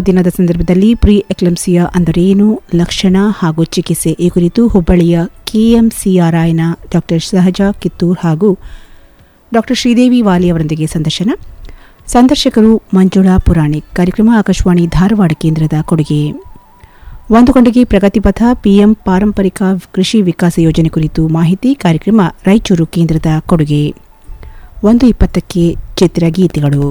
ದಿನದ ಸಂದರ್ಭದಲ್ಲಿ ಪ್ರೀ ಎಕ್ಲಂಸಿಯಾ ಅಂದರೇನು ಲಕ್ಷಣ ಹಾಗೂ ಚಿಕಿತ್ಸೆ ಈ ಕುರಿತು ಹುಬ್ಬಳ್ಳಿಯ ಕೆಎಂಸಿಆರ್ಐನ ಡಾಕ್ಟರ್ ಸಹಜಾ ಕಿತ್ತೂರ್ ಹಾಗೂ ಡಾಕ್ಟರ್ ಶ್ರೀದೇವಿ ವಾಲಿ ಅವರೊಂದಿಗೆ ಸಂದರ್ಶನ ಸಂದರ್ಶಕರು ಮಂಜುಳಾ ಪುರಾಣಿಕ್ ಕಾರ್ಯಕ್ರಮ ಆಕಾಶವಾಣಿ ಧಾರವಾಡ ಕೇಂದ್ರದ ಕೊಡುಗೆ ಒಂದು ಗಂಟೆಗೆ ಪ್ರಗತಿಪಥ ಪಿಎಂ ಪಾರಂಪರಿಕ ಕೃಷಿ ವಿಕಾಸ ಯೋಜನೆ ಕುರಿತು ಮಾಹಿತಿ ಕಾರ್ಯಕ್ರಮ ರಾಯಚೂರು ಕೇಂದ್ರದ ಕೊಡುಗೆ ಒಂದು ಇಪ್ಪತ್ತಕ್ಕೆ ಚಿತ್ರಗೀತೆಗಳು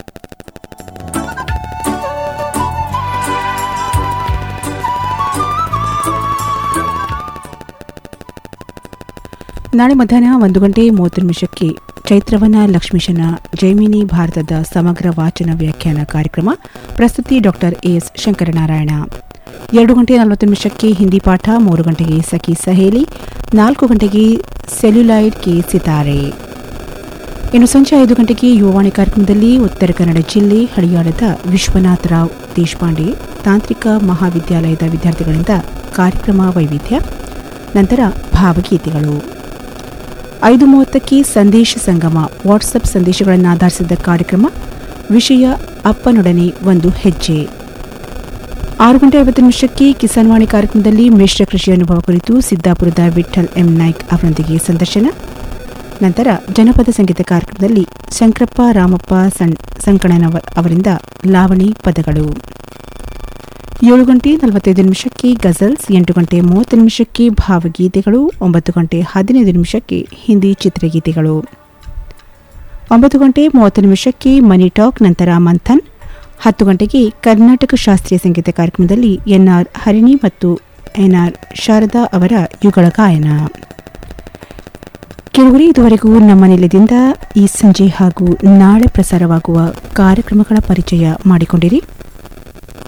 ನಾಳೆ ಮಧ್ಯಾಹ್ನ ಒಂದು ಗಂಟೆ ಮೂವತ್ತು ನಿಮಿಷಕ್ಕೆ ಚೈತ್ರವನ ಲಕ್ಷ್ಮೀಶನ ಜೈಮಿನಿ ಭಾರತದ ಸಮಗ್ರ ವಾಚನ ವ್ಯಾಖ್ಯಾನ ಕಾರ್ಯಕ್ರಮ ಪ್ರಸ್ತುತಿ ಡಾಕ್ಟರ್ ಎಸ್ ಶಂಕರನಾರಾಯಣ ಎರಡು ಗಂಟೆ ನಲವತ್ತು ನಿಮಿಷಕ್ಕೆ ಹಿಂದಿ ಪಾಠ ಮೂರು ಗಂಟೆಗೆ ಸಖಿ ಸಹೇಲಿ ನಾಲ್ಕು ಗಂಟೆಗೆ ಸೆಲ್ಯುಲೈಡ್ ಕೆ ಸಿತಾರೆ ಇನ್ನು ಸಂಜೆ ಐದು ಗಂಟೆಗೆ ಯುವವಾಣಿ ಕಾರ್ಯಕ್ರಮದಲ್ಲಿ ಉತ್ತರ ಕನ್ನಡ ಜಿಲ್ಲೆ ಹಳಿಯಾಳದ ವಿಶ್ವನಾಥರಾವ್ ದೇಶಪಾಂಡೆ ತಾಂತ್ರಿಕ ಮಹಾವಿದ್ಯಾಲಯದ ವಿದ್ಯಾರ್ಥಿಗಳಿಂದ ಕಾರ್ಯಕ್ರಮ ವೈವಿಧ್ಯ ನಂತರ ಭಾವಗೀತೆಗಳು ಐದು ಮೂವತ್ತಕ್ಕೆ ಸಂದೇಶ ಸಂಗಮ ವಾಟ್ಸಪ್ ಸಂದೇಶಗಳನ್ನು ಆಧರಿಸಿದ ಕಾರ್ಯಕ್ರಮ ವಿಷಯ ಅಪ್ಪನೊಡನೆ ಒಂದು ಹೆಜ್ಜೆ ಆರು ಗಂಟೆ ಐವತ್ತು ನಿಮಿಷಕ್ಕೆ ಕಿಸಾನ್ವಾಣಿ ಕಾರ್ಯಕ್ರಮದಲ್ಲಿ ಮಿಶ್ರ ಕೃಷಿ ಅನುಭವ ಕುರಿತು ಸಿದ್ದಾಪುರದ ವಿಠಲ್ ಎಂ ನಾಯ್ಕ್ ಅವರೊಂದಿಗೆ ಸಂದರ್ಶನ ನಂತರ ಜನಪದ ಸಂಗೀತ ಕಾರ್ಯಕ್ರಮದಲ್ಲಿ ಶಂಕರಪ್ಪ ರಾಮಪ್ಪ ಸಣ್ ಸಂಕಣನವ ಅವರಿಂದ ಲಾವಣಿ ಪದಗಳು ಏಳು ಗಂಟೆ ನಲವತ್ತೈದು ನಿಮಿಷಕ್ಕೆ ಗಜಲ್ಸ್ ಎಂಟು ಗಂಟೆ ಮೂವತ್ತು ನಿಮಿಷಕ್ಕೆ ಭಾವಗೀತೆಗಳು ಒಂಬತ್ತು ಗಂಟೆ ಹದಿನೈದು ನಿಮಿಷಕ್ಕೆ ಹಿಂದಿ ಚಿತ್ರಗೀತೆಗಳು ಒಂಬತ್ತು ಗಂಟೆ ಮೂವತ್ತು ನಿಮಿಷಕ್ಕೆ ಮನಿ ಟಾಕ್ ನಂತರ ಮಂಥನ್ ಹತ್ತು ಗಂಟೆಗೆ ಕರ್ನಾಟಕ ಶಾಸ್ತ್ರೀಯ ಸಂಗೀತ ಕಾರ್ಯಕ್ರಮದಲ್ಲಿ ಎನ್ಆರ್ ಹರಿಣಿ ಮತ್ತು ಎನ್ಆರ್ ಶಾರದಾ ಅವರ ಯುಗಳ ಗಾಯನ ಕೆಲವರಿ ಇದುವರೆಗೂ ನಮ್ಮ ನಿಲಯದಿಂದ ಈ ಸಂಜೆ ಹಾಗೂ ನಾಳೆ ಪ್ರಸಾರವಾಗುವ ಕಾರ್ಯಕ್ರಮಗಳ ಪರಿಚಯ ಮಾಡಿಕೊಂಡಿರಿ